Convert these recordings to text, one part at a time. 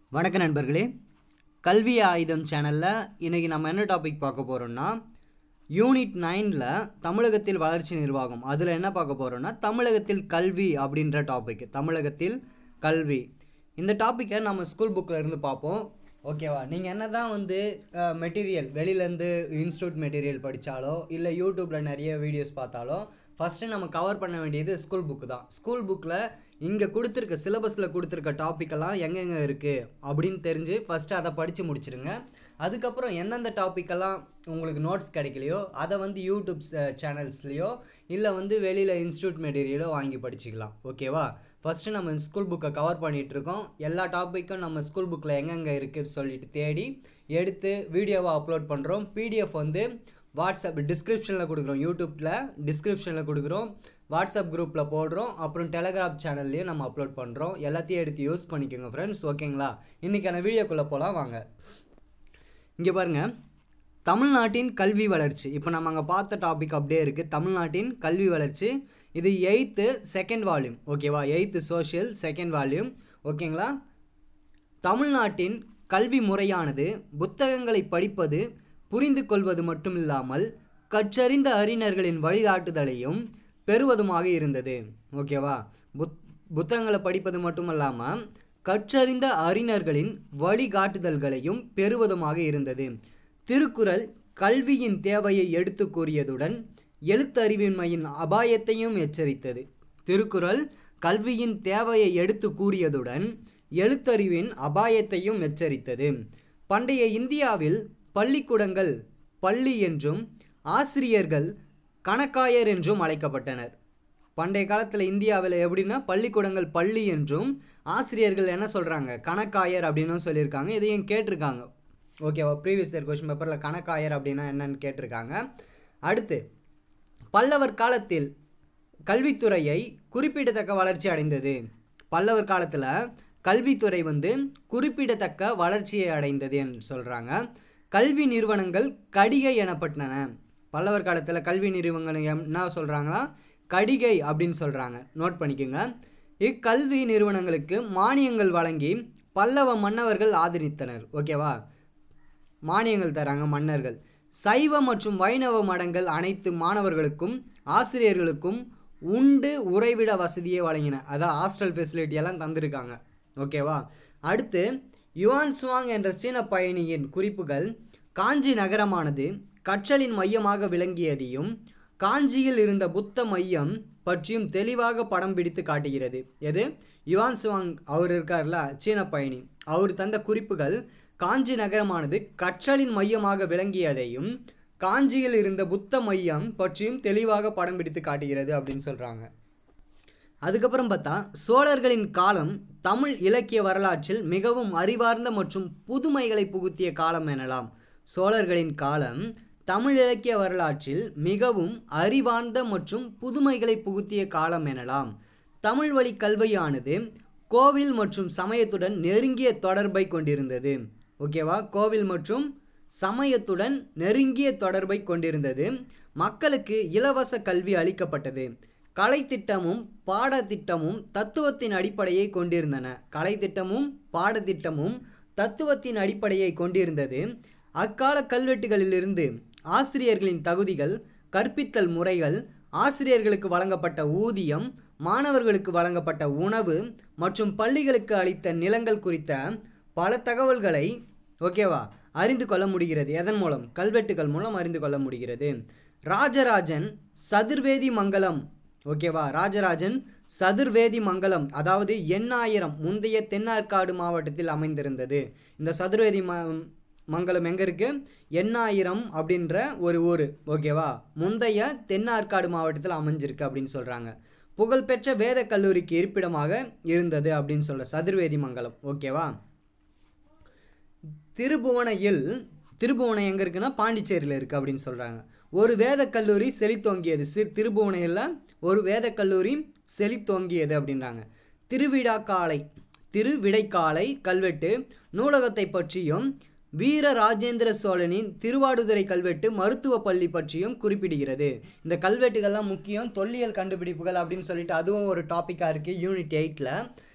வணக்க நண்பர்களே கல்வி ஆயுதம் சேனலில் இன்றைக்கி நம்ம என்ன டாபிக் பார்க்க போகிறோம்னா யூனிட் நைனில் தமிழகத்தில் வளர்ச்சி நிர்வாகம் அதில் என்ன பார்க்க போகிறோம்னா தமிழகத்தில் கல்வி அப்படின்ற டாபிக் தமிழகத்தில் கல்வி இந்த டாப்பிக்கை நம்ம ஸ்கூல் புக்கில் இருந்து பார்ப்போம் ஓகேவா நீங்கள் என்ன தான் வந்து மெட்டீரியல் வெளியிலேருந்து இன்ஸ்டியூட் மெட்டீரியல் படித்தாலோ இல்லை யூடியூப்பில் நிறைய வீடியோஸ் பார்த்தாலோ ஃபஸ்ட்டு நம்ம கவர் பண்ண வேண்டியது ஸ்கூல் புக்கு தான் ஸ்கூல் புக்கில் இங்கே கொடுத்துருக்க சிலபஸில் கொடுத்துருக்க டாப்பிக்கெல்லாம் எங்கெங்கே இருக்குது அப்படின்னு தெரிஞ்சு ஃபஸ்ட்டு அதை படித்து முடிச்சிருங்க அதுக்கப்புறம் எந்தெந்த டாப்பிக்கெல்லாம் உங்களுக்கு நோட்ஸ் கிடைக்கலையோ அதை வந்து யூடியூப் சேனல்ஸ்லேயோ இல்லை வந்து வெளியில் இன்ஸ்டியூட் மெட்டீரியலோ வாங்கி படிச்சுக்கலாம் ஓகேவா ஃபஸ்ட்டு நம்ம ஸ்கூல் புக்கை கவர் பண்ணிகிட்ருக்கோம் எல்லா டாப்பிக்கும் நம்ம ஸ்கூல் புக்கில் எங்கெங்கே இருக்குன்னு சொல்லிட்டு தேடி எடுத்து வீடியோவை அப்லோட் பண்ணுறோம் பிடிஎஃப் வந்து வாட்ஸ்அப் டிஸ்கிரிப்ஷனில் கொடுக்குறோம் யூடியூப்பில் டிஸ்கிரிப்ஷனில் கொடுக்குறோம் வாட்ஸ்அப் குரூப்பில் போடுறோம் அப்புறம் டெலகிராம் சேனல்லையும் நம்ம அப்லோட் பண்ணுறோம் எல்லாத்தையும் எடுத்து யூஸ் பண்ணிக்கோங்க ஃப்ரெண்ட்ஸ் ஓகேங்களா இன்றைக்கான வீடியோக்குள்ளே போகலாம் வாங்க இங்கே பாருங்கள் தமிழ்நாட்டின் கல்வி வளர்ச்சி இப்போ நம்ம அங்கே பார்த்த டாபிக் அப்படியே இருக்குது தமிழ்நாட்டின் கல்வி வளர்ச்சி இது எயித்து செகண்ட் வால்யூம் ஓகேவா எயித்து சோஷியல் செகண்ட் வால்யூம் ஓகேங்களா தமிழ்நாட்டின் கல்வி முறையானது புத்தகங்களை படிப்பது புரிந்து கொள்வது மட்டுமில்லாமல் கற்றறிந்த அறிஞர்களின் வழிகாட்டுதலையும் பெறுவதுமாக இருந்தது ஓகேவா புத் புத்தகங்களை படிப்பது மட்டுமல்லாமல் கற்றறிந்த அறிஞர்களின் வழிகாட்டுதல்களையும் பெறுவதுமாக இருந்தது திருக்குறள் கல்வியின் தேவையை எடுத்து கூறியதுடன் எழுத்தறிவின்மையின் அபாயத்தையும் எச்சரித்தது திருக்குறள் கல்வியின் தேவையை எடுத்து கூறியதுடன் எழுத்தறிவின் அபாயத்தையும் எச்சரித்தது பண்டைய இந்தியாவில் பள்ளிக்கூடங்கள் பள்ளி என்றும் ஆசிரியர்கள் கணக்காயர் என்றும் அழைக்கப்பட்டனர் பண்டைய காலத்தில் இந்தியாவில் எப்படின்னா பள்ளிக்கூடங்கள் பள்ளி என்றும் ஆசிரியர்கள் என்ன சொல்கிறாங்க கணக்காயர் அப்படின்னு சொல்லியிருக்காங்க இதையும் கேட்டிருக்காங்க ஓகேவா ப்ரீவியஸ் இயர் கொஸ்டின் பேப்பரில் கணக்காயர் அப்படின்னா என்னன்னு கேட்டிருக்காங்க அடுத்து பல்லவர் காலத்தில் கல்வித்துறையை குறிப்பிடத்தக்க வளர்ச்சி அடைந்தது பல்லவர் காலத்தில் கல்வித்துறை வந்து குறிப்பிடத்தக்க வளர்ச்சியை அடைந்தது என்று சொல்கிறாங்க கல்வி நிறுவனங்கள் கடிகை எனப்பட்டன பல்லவர் காலத்தில் கல்வி நிறுவனங்கள் என்ன சொல்கிறாங்களா கடிகை அப்படின்னு சொல்கிறாங்க நோட் பண்ணிக்கோங்க இக்கல்வி நிறுவனங்களுக்கு மானியங்கள் வழங்கி பல்லவ மன்னவர்கள் ஆதரித்தனர் ஓகேவா மானியங்கள் தராங்க மன்னர்கள் சைவ மற்றும் வைணவ மடங்கள் அனைத்து மாணவர்களுக்கும் ஆசிரியர்களுக்கும் உண்டு உறைவிட வசதியை வழங்கின அதான் ஹாஸ்டல் ஃபெசிலிட்டி எல்லாம் தந்திருக்காங்க ஓகேவா அடுத்து யுவான் சுவாங் என்ற சீன பயணியின் குறிப்புகள் காஞ்சி நகரமானது கற்றலின் மையமாக விளங்கியதையும் காஞ்சியில் இருந்த புத்த மையம் பற்றியும் தெளிவாக படம் பிடித்து காட்டுகிறது எது யுவான் சுவாங் அவர் இருக்கார்ல சீன பயணி அவர் தந்த குறிப்புகள் காஞ்சி நகரமானது கற்றலின் மையமாக விளங்கியதையும் காஞ்சியில் இருந்த புத்த மையம் பற்றியும் தெளிவாக படம் பிடித்து காட்டுகிறது அப்படின்னு சொல்கிறாங்க அதுக்கப்புறம் பார்த்தா சோழர்களின் காலம் தமிழ் இலக்கிய வரலாற்றில் மிகவும் அறிவார்ந்த மற்றும் புதுமைகளை புகுத்திய காலம் எனலாம் சோழர்களின் காலம் தமிழ் இலக்கிய வரலாற்றில் மிகவும் அறிவார்ந்த மற்றும் புதுமைகளை புகுத்திய காலம் எனலாம் தமிழ் வழி கல்வியானது கோவில் மற்றும் சமயத்துடன் நெருங்கிய தொடர்பை கொண்டிருந்தது ஓகேவா கோவில் மற்றும் சமயத்துடன் நெருங்கிய தொடர்பை கொண்டிருந்தது மக்களுக்கு இலவச கல்வி அளிக்கப்பட்டது கலைத்திட்டமும் பாடத்திட்டமும் தத்துவத்தின் அடிப்படையை கொண்டிருந்தன கலைத்திட்டமும் பாடத்திட்டமும் தத்துவத்தின் அடிப்படையை கொண்டிருந்தது அக்கால கல்வெட்டுகளிலிருந்து ஆசிரியர்களின் தகுதிகள் கற்பித்தல் முறைகள் ஆசிரியர்களுக்கு வழங்கப்பட்ட ஊதியம் மாணவர்களுக்கு வழங்கப்பட்ட உணவு மற்றும் பள்ளிகளுக்கு அளித்த நிலங்கள் குறித்த பல தகவல்களை ஓகேவா அறிந்து கொள்ள முடிகிறது எதன் மூலம் கல்வெட்டுகள் மூலம் அறிந்து கொள்ள முடிகிறது ராஜராஜன் சதுர்வேதி மங்கலம் ஓகேவா ராஜராஜன் சதுர்வேதி மங்கலம் அதாவது எண்ணாயிரம் முந்தைய தென்னார்காடு மாவட்டத்தில் அமைந்திருந்தது இந்த சதுர்வேதி ம மங்கலம் எங்கே இருக்குது எண்ணாயிரம் அப்படின்ற ஒரு ஊர் ஓகேவா முந்தைய தென்னார்காடு மாவட்டத்தில் அமைஞ்சிருக்கு அப்படின்னு சொல்கிறாங்க புகழ்பெற்ற வேத கல்லூரிக்கு இருப்பிடமாக இருந்தது அப்படின்னு சொல்கிற சதுர்வேதி மங்கலம் ஓகேவா திருபுவனையில் திருபுவனை எங்கே இருக்குன்னா பாண்டிச்சேரியில் இருக்குது அப்படின்னு சொல்கிறாங்க ஒரு வேத கல்லூரி செழித்தோங்கியது சி திருபுவனையில் ஒரு வேத கல்லூரி செழித்தோங்கியது அப்படின்றாங்க திருவிடாக்காலை திருவிடைக்காலை கல்வெட்டு நூலகத்தை பற்றியும் வீர ராஜேந்திர சோழனின் திருவாடுதுறை கல்வெட்டு மருத்துவ பள்ளி பற்றியும் குறிப்பிடுகிறது இந்த கல்வெட்டுகள்லாம் முக்கியம் தொல்லியல் கண்டுபிடிப்புகள் அப்படின்னு சொல்லிட்டு அதுவும் ஒரு டாப்பிக்காக இருக்குது யூனிட் எயிட்டில்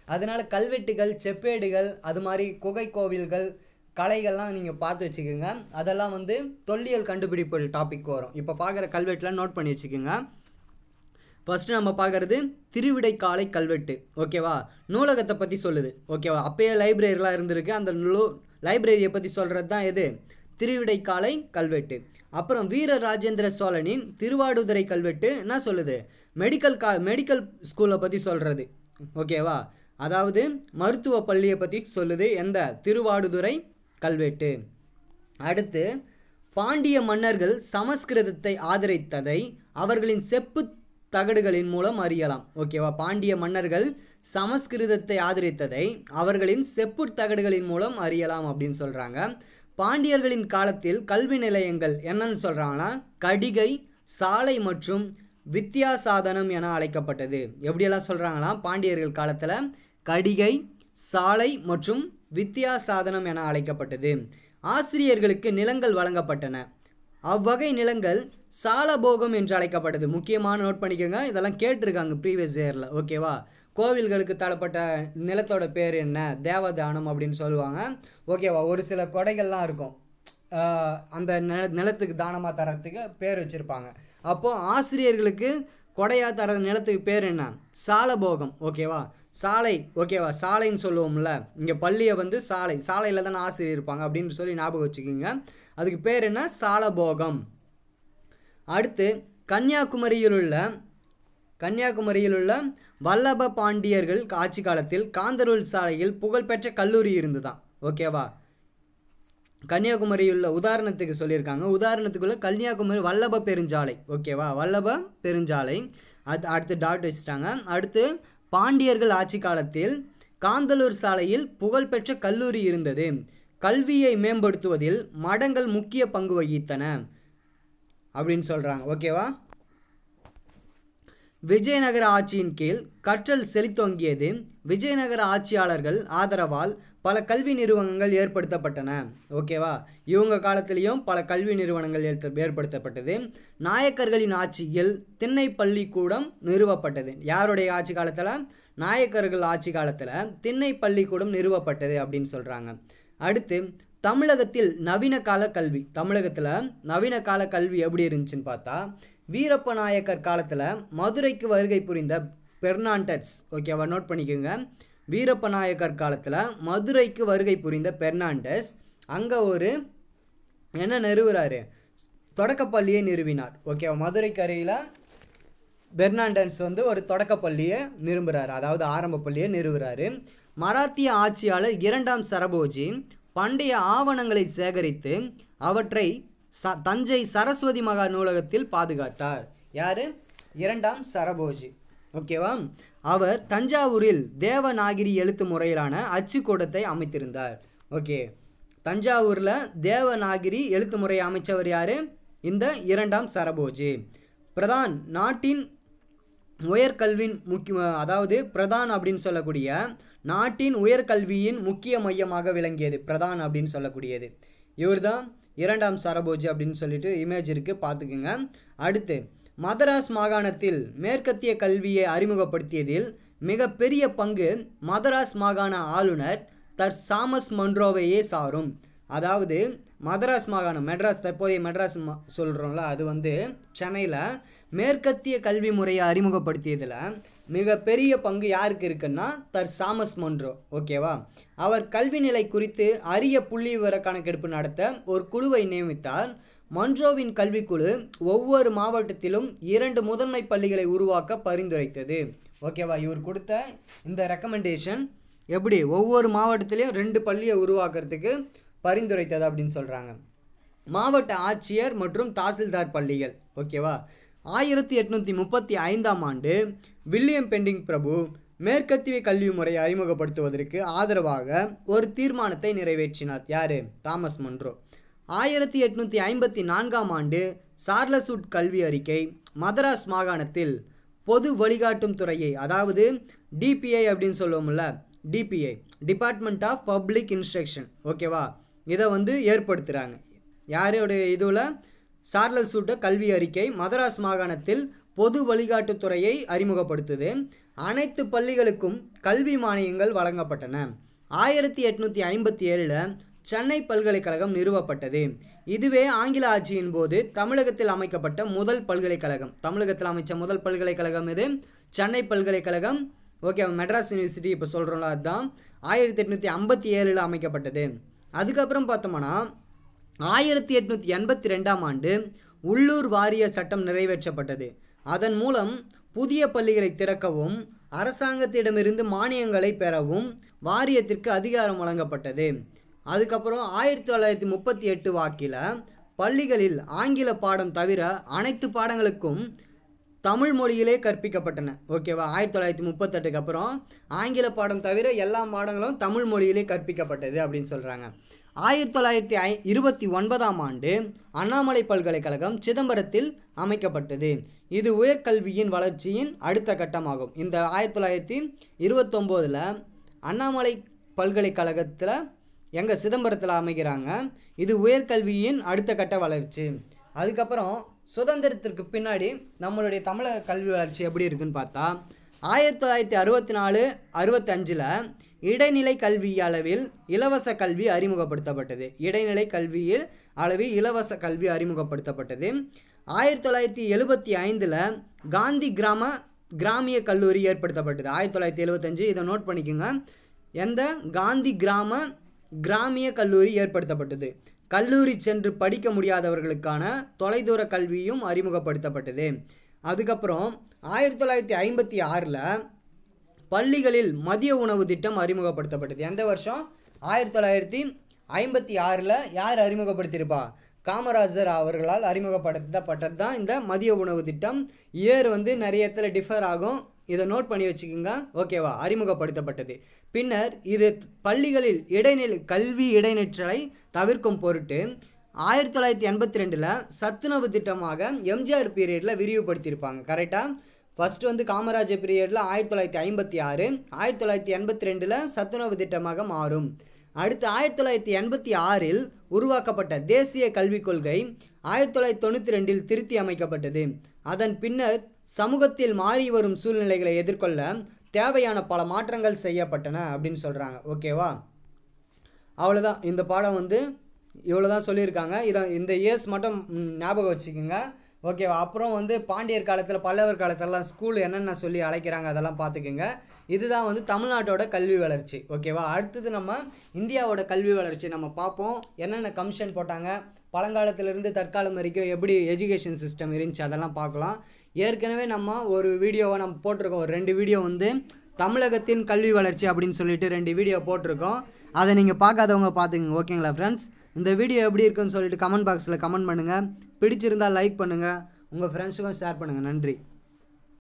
அதனால கல்வெட்டுகள் செப்பேடுகள் அது மாதிரி குகை கோவில்கள் கலைகள்லாம் நீங்கள் பார்த்து வச்சுக்கோங்க அதெல்லாம் வந்து தொல்லியல் கண்டுபிடிப்பு டாபிக் வரும் இப்போ பார்க்குற கல்வெட்டில் நோட் பண்ணி வச்சுக்கோங்க ஃபஸ்ட்டு நம்ம பார்க்குறது திருவிடைக்காலை கல்வெட்டு ஓகேவா நூலகத்தை பற்றி சொல்லுது ஓகேவா அப்பயே லைப்ரரிலாம் இருந்திருக்கு அந்த நூ லைப்ரரியை பற்றி சொல்கிறது தான் எது திருவிடைக்காலை கல்வெட்டு அப்புறம் வீர ராஜேந்திர சோழனின் திருவாடுதுறை கல்வெட்டு என்ன சொல்லுது மெடிக்கல் கா மெடிக்கல் ஸ்கூலை பற்றி சொல்கிறது ஓகேவா அதாவது மருத்துவ பள்ளியை பற்றி சொல்லுது எந்த திருவாடுதுறை கல்வெட்டு அடுத்து பாண்டிய மன்னர்கள் சமஸ்கிருதத்தை ஆதரித்ததை அவர்களின் செப்பு தகடுகளின் மூலம் அறியலாம் ஓகேவா பாண்டிய மன்னர்கள் சமஸ்கிருதத்தை ஆதரித்ததை அவர்களின் செப்பு தகடுகளின் மூலம் அறியலாம் அப்படின்னு சொல்கிறாங்க பாண்டியர்களின் காலத்தில் கல்வி நிலையங்கள் என்னன்னு சொல்கிறாங்கன்னா கடிகை சாலை மற்றும் வித்யாசாதனம் என அழைக்கப்பட்டது எப்படியெல்லாம் சொல்கிறாங்களாம் பாண்டியர்கள் காலத்தில் கடிகை சாலை மற்றும் வித்யாசாதனம் என அழைக்கப்பட்டது ஆசிரியர்களுக்கு நிலங்கள் வழங்கப்பட்டன அவ்வகை நிலங்கள் சாலபோகம் என்று அழைக்கப்பட்டது முக்கியமான நோட் பண்ணிக்கோங்க இதெல்லாம் கேட்டிருக்காங்க ப்ரீவியஸ் இயரில் ஓகேவா கோவில்களுக்கு தரப்பட்ட நிலத்தோட பேர் என்ன தேவதானம் அப்படின்னு சொல்லுவாங்க ஓகேவா ஒரு சில கொடைகள்லாம் இருக்கும் ஆஹ் அந்த நில நிலத்துக்கு தானமாக தரத்துக்கு பேர் வச்சுருப்பாங்க அப்போது ஆசிரியர்களுக்கு கொடையாக தர நிலத்துக்கு பேர் என்ன சாலபோகம் ஓகேவா சாலை ஓகேவா சாலைன்னு சொல்லுவோம்ல இங்கே பள்ளியை வந்து சாலை சாலையில் தானே ஆசிரியர் இருப்பாங்க அப்படின்னு சொல்லி ஞாபகம் வச்சுக்கோங்க அதுக்கு பேர் என்ன சாலபோகம் அடுத்து கன்னியாகுமரியில் உள்ள கன்னியாகுமரியில் உள்ள வல்லப பாண்டியர்கள் ஆட்சி காலத்தில் காந்தரூல் சாலையில் புகழ்பெற்ற கல்லூரி இருந்துதான் ஓகேவா கன்னியாகுமரியில் உள்ள உதாரணத்துக்கு சொல்லியிருக்காங்க உதாரணத்துக்குள்ள கன்னியாகுமரி வல்லப பெருஞ்சாலை ஓகேவா வல்லப பெருஞ்சாலை அது அடுத்து டாட் வச்சுட்டாங்க அடுத்து பாண்டியர்கள் ஆட்சி காலத்தில் காந்தலூர் சாலையில் புகழ்பெற்ற கல்லூரி இருந்தது கல்வியை மேம்படுத்துவதில் மடங்கள் முக்கிய பங்கு வகித்தன அப்படின்னு சொல்கிறாங்க ஓகேவா விஜயநகர ஆட்சியின் கீழ் கற்றல் செழித்தோங்கியது விஜயநகர ஆட்சியாளர்கள் ஆதரவால் பல கல்வி நிறுவனங்கள் ஏற்படுத்தப்பட்டன ஓகேவா இவங்க காலத்திலையும் பல கல்வி நிறுவனங்கள் ஏற்ப- ஏற்படுத்தப்பட்டது நாயக்கர்களின் ஆட்சியில் திண்ணை பள்ளிக்கூடம் நிறுவப்பட்டது யாருடைய ஆட்சி காலத்தில் நாயக்கர்கள் ஆட்சி காலத்தில் திண்ணை பள்ளிக்கூடம் நிறுவப்பட்டது அப்படின்னு சொல்கிறாங்க அடுத்து தமிழகத்தில் நவீன கால கல்வி தமிழகத்தில் நவீன கால கல்வி எப்படி இருந்துச்சுன்னு பார்த்தா வீரப்ப நாயக்கர் காலத்தில் மதுரைக்கு வருகை புரிந்த பெர்னாண்டட்ஸ் ஓகேவா நோட் பண்ணிக்கோங்க வீரப்ப நாயக்கர் காலத்தில் மதுரைக்கு வருகை புரிந்த பெர்னாண்டஸ் அங்கே ஒரு என்ன நிறுவுறாரு தொடக்கப்பள்ளியை நிறுவினார் ஓகேவா மதுரைக்கு அருகில் பெர்னாண்டன்ஸ் வந்து ஒரு தொடக்கப்பள்ளியை நிறுவுறாரு அதாவது ஆரம்ப பள்ளியை நிறுவுறாரு மராத்திய ஆட்சியாளர் இரண்டாம் சரபோஜி பண்டைய ஆவணங்களை சேகரித்து அவற்றை ச தஞ்சை சரஸ்வதி மகா நூலகத்தில் பாதுகாத்தார் யார் இரண்டாம் சரபோஜி ஓகேவா அவர் தஞ்சாவூரில் தேவநாகிரி எழுத்து முறையிலான அச்சுக்கூடத்தை அமைத்திருந்தார் ஓகே தஞ்சாவூரில் தேவநாகிரி எழுத்து முறையை அமைச்சவர் யார் இந்த இரண்டாம் சரபோஜி பிரதான் நாட்டின் உயர்கல்வியின் முக்கிய அதாவது பிரதான் அப்படின்னு சொல்லக்கூடிய நாட்டின் உயர்கல்வியின் முக்கிய மையமாக விளங்கியது பிரதான் அப்படின்னு சொல்லக்கூடியது இவர்தான் இரண்டாம் சரபோஜி அப்படின்னு சொல்லிட்டு இமேஜ் இருக்குது பார்த்துக்குங்க அடுத்து மதராஸ் மாகாணத்தில் மேற்கத்திய கல்வியை அறிமுகப்படுத்தியதில் மிகப்பெரிய பங்கு மதராஸ் மாகாண ஆளுநர் தர் சாமஸ் மன்ரோவையே சாரும் அதாவது மதராஸ் மாகாணம் மெட்ராஸ் தற்போதைய மெட்ராஸ் மா சொல்கிறோம்ல அது வந்து சென்னையில் மேற்கத்திய கல்வி முறையை அறிமுகப்படுத்தியதில் மிகப்பெரிய பங்கு யாருக்கு இருக்குன்னா தர் சாமஸ் மன்ரோ ஓகேவா அவர் கல்வி நிலை குறித்து அரிய புள்ளி விவர கணக்கெடுப்பு நடத்த ஒரு குழுவை நியமித்தார் மன்ரோவின் கல்விக்குழு ஒவ்வொரு மாவட்டத்திலும் இரண்டு முதன்மை பள்ளிகளை உருவாக்க பரிந்துரைத்தது ஓகேவா இவர் கொடுத்த இந்த ரெக்கமெண்டேஷன் எப்படி ஒவ்வொரு மாவட்டத்திலையும் ரெண்டு பள்ளியை உருவாக்குறதுக்கு பரிந்துரைத்தது அப்படின்னு சொல்கிறாங்க மாவட்ட ஆட்சியர் மற்றும் தாசில்தார் பள்ளிகள் ஓகேவா ஆயிரத்தி எட்நூற்றி முப்பத்தி ஐந்தாம் ஆண்டு வில்லியம் பெண்டிங் பிரபு மேற்கத்திய கல்வி முறையை அறிமுகப்படுத்துவதற்கு ஆதரவாக ஒரு தீர்மானத்தை நிறைவேற்றினார் யார் தாமஸ் மன்ரோ ஆயிரத்தி எட்நூற்றி ஐம்பத்தி நான்காம் ஆண்டு சார்லசூட் கல்வி அறிக்கை மதராஸ் மாகாணத்தில் பொது வழிகாட்டும் துறையை அதாவது டிபிஐ அப்படின்னு சொல்லுவோம்ல DPI department of public instruction ஓகேவா இதை வந்து ஏற்படுத்துகிறாங்க யாரோடைய இதுவில் சார்லஸ் சூட்ட கல்வி அறிக்கை மதராஸ் மாகாணத்தில் பொது வழிகாட்டுத் துறையை அறிமுகப்படுத்துது அனைத்து பள்ளிகளுக்கும் கல்வி மானியங்கள் வழங்கப்பட்டன ஆயிரத்தி எட்நூற்றி ஐம்பத்தி ஏழில் சென்னை பல்கலைக்கழகம் நிறுவப்பட்டது இதுவே ஆங்கில ஆட்சியின் போது தமிழகத்தில் அமைக்கப்பட்ட முதல் பல்கலைக்கழகம் தமிழகத்தில் அமைச்ச முதல் பல்கலைக்கழகம் இது சென்னை பல்கலைக்கழகம் ஓகே மெட்ராஸ் யூனிவர்சிட்டி இப்போ சொல்கிறோம்ல அதுதான் ஆயிரத்தி எட்நூற்றி ஐம்பத்தி ஏழில் அமைக்கப்பட்டது அதுக்கப்புறம் பார்த்தோம்னா ஆயிரத்தி எட்நூற்றி எண்பத்தி ரெண்டாம் ஆண்டு உள்ளூர் வாரிய சட்டம் நிறைவேற்றப்பட்டது அதன் மூலம் புதிய பள்ளிகளை திறக்கவும் அரசாங்கத்திடமிருந்து மானியங்களை பெறவும் வாரியத்திற்கு அதிகாரம் வழங்கப்பட்டது அதுக்கப்புறம் ஆயிரத்தி தொள்ளாயிரத்தி முப்பத்தி எட்டு வாக்கில் பள்ளிகளில் ஆங்கில பாடம் தவிர அனைத்து பாடங்களுக்கும் தமிழ் மொழியிலே கற்பிக்கப்பட்டன ஓகேவா ஆயிரத்தி தொள்ளாயிரத்தி முப்பத்தெட்டுக்கு அப்புறம் ஆங்கில பாடம் தவிர எல்லா பாடங்களும் தமிழ் மொழியிலே கற்பிக்கப்பட்டது அப்படின்னு சொல்கிறாங்க ஆயிரத்தி தொள்ளாயிரத்தி ஐ இருபத்தி ஒன்பதாம் ஆண்டு அண்ணாமலை பல்கலைக்கழகம் சிதம்பரத்தில் அமைக்கப்பட்டது இது உயர்கல்வியின் வளர்ச்சியின் அடுத்த கட்டமாகும் இந்த ஆயிரத்தி தொள்ளாயிரத்தி இருபத்தொம்போதில் அண்ணாமலை பல்கலைக்கழகத்தில் எங்கள் சிதம்பரத்தில் அமைக்கிறாங்க இது உயர்கல்வியின் அடுத்த கட்ட வளர்ச்சி அதுக்கப்புறம் சுதந்திரத்திற்கு பின்னாடி நம்மளுடைய தமிழக கல்வி வளர்ச்சி எப்படி இருக்குன்னு பார்த்தா ஆயிரத்தி தொள்ளாயிரத்தி அறுபத்தி நாலு அறுபத்தஞ்சில் இடைநிலை கல்வி அளவில் இலவச கல்வி அறிமுகப்படுத்தப்பட்டது இடைநிலை கல்வியில் அளவில் இலவச கல்வி அறிமுகப்படுத்தப்பட்டது ஆயிரத்தி தொள்ளாயிரத்தி எழுபத்தி ஐந்தில் காந்தி கிராம கிராமிய கல்லூரி ஏற்படுத்தப்பட்டது ஆயிரத்தி தொள்ளாயிரத்தி எழுபத்தஞ்சு இதை நோட் பண்ணிக்கோங்க எந்த காந்தி கிராம கிராமிய கல்லூரி ஏற்படுத்தப்பட்டது கல்லூரி சென்று படிக்க முடியாதவர்களுக்கான தொலைதூர கல்வியும் அறிமுகப்படுத்தப்பட்டது அதுக்கப்புறம் ஆயிரத்தி தொள்ளாயிரத்தி ஐம்பத்தி ஆறில் பள்ளிகளில் மதிய உணவு திட்டம் அறிமுகப்படுத்தப்பட்டது எந்த வருஷம் ஆயிரத்தி தொள்ளாயிரத்தி ஐம்பத்தி ஆறில் யார் அறிமுகப்படுத்தியிருப்பா காமராஜர் அவர்களால் அறிமுகப்படுத்தப்பட்டது தான் இந்த மதிய உணவு திட்டம் இயர் வந்து நிறைய இடத்துல டிஃபர் ஆகும் இதை நோட் பண்ணி வச்சுக்கோங்க ஓகேவா அறிமுகப்படுத்தப்பட்டது பின்னர் இது பள்ளிகளில் இடைநிலை கல்வி இடைநிற்றலை தவிர்க்கும் பொருட்டு ஆயிரத்தி தொள்ளாயிரத்தி எண்பத்தி ரெண்டில் சத்துணவு திட்டமாக எம்ஜிஆர் பீரியடில் விரிவுபடுத்தியிருப்பாங்க கரெக்டாக ஃபஸ்ட்டு வந்து காமராஜர் பீரியடில் ஆயிரத்தி தொள்ளாயிரத்தி ஐம்பத்தி ஆறு ஆயிரத்தி தொள்ளாயிரத்தி எண்பத்தி ரெண்டில் சத்துணவு திட்டமாக மாறும் அடுத்து ஆயிரத்தி தொள்ளாயிரத்தி எண்பத்தி ஆறில் உருவாக்கப்பட்ட தேசிய கல்விக் கொள்கை ஆயிரத்தி தொள்ளாயிரத்தி தொண்ணூற்றி ரெண்டில் திருத்தி அமைக்கப்பட்டது அதன் பின்னர் சமூகத்தில் மாறி வரும் சூழ்நிலைகளை எதிர்கொள்ள தேவையான பல மாற்றங்கள் செய்யப்பட்டன அப்படின்னு சொல்கிறாங்க ஓகேவா அவ்வளோதான் இந்த பாடம் வந்து இவ்வளோ தான் சொல்லியிருக்காங்க இதை இந்த இயர்ஸ் மட்டும் ம், ஞாபகம் வச்சுக்கோங்க ஓகேவா அப்புறம் வந்து பாண்டியர் காலத்தில் பல்லவர் காலத்திலலாம் ஸ்கூல் என்னென்ன சொல்லி அழைக்கிறாங்க அதெல்லாம் பார்த்துக்குங்க இதுதான் வந்து தமிழ்நாட்டோட கல்வி வளர்ச்சி ஓகேவா அடுத்தது நம்ம இந்தியாவோட கல்வி வளர்ச்சி நம்ம பார்ப்போம் என்னென்ன கமிஷன் போட்டாங்க பழங்காலத்திலிருந்து தற்காலம் வரைக்கும் எப்படி எஜுகேஷன் சிஸ்டம் இருந்துச்சு அதெல்லாம் பார்க்கலாம் ஏற்கனவே நம்ம ஒரு வீடியோவை நம்ம போட்டிருக்கோம் ஒரு ரெண்டு வீடியோ வந்து தமிழகத்தின் கல்வி வளர்ச்சி அப்படின்னு சொல்லிட்டு ரெண்டு வீடியோ போட்டிருக்கோம் அதை நீங்கள் பார்க்காதவங்க பார்த்துக்குங்க ஓகேங்களா ஃப்ரெண்ட்ஸ் இந்த வீடியோ எப்படி இருக்குன்னு சொல்லிட்டு கமெண்ட் பாக்ஸில் கமெண்ட் பண்ணுங்கள் பிடிச்சிருந்தால் லைக் பண்ணுங்கள் உங்கள் ஃப்ரெண்ட்ஸுக்கும் ஷேர் பண்ணுங்கள் நன்றி